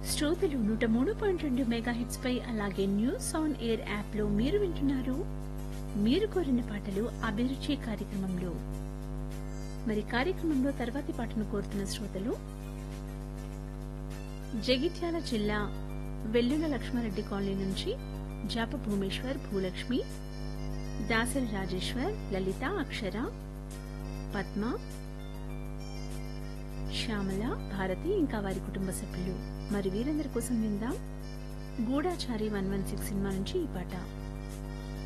శ్రోతలు నూట మూడు పాయింట్ రెండు మెగా హిట్స్ పై అలాగే న్యూస్ ఆన్ ఎయిర్ యాప్ లో మీరు వింటున్నారు మీరు కోరిన పాటలు అభిరుచి కార్యక్రమంలో మరి కార్యక్రమంలో తర్వాతి పాటను కోరుతున్న శ్రోతలు జగిత్యాల జిల్లా వెల్లుల లక్ష్మారెడ్డి కాలనీ నుంచి జాప భూమేశ్వర్ భూలక్ష్మి దాసరి రాజేశ్వర్ లలిత అక్షర పద్మ శ్యామల భారతి ఇంకా వారి కుటుంబ సభ్యులు మరి వీరందరి కోసం విందాం గూఢాచారి వన్ వన్ సిక్స్ సినిమా నుంచి ఈ పాట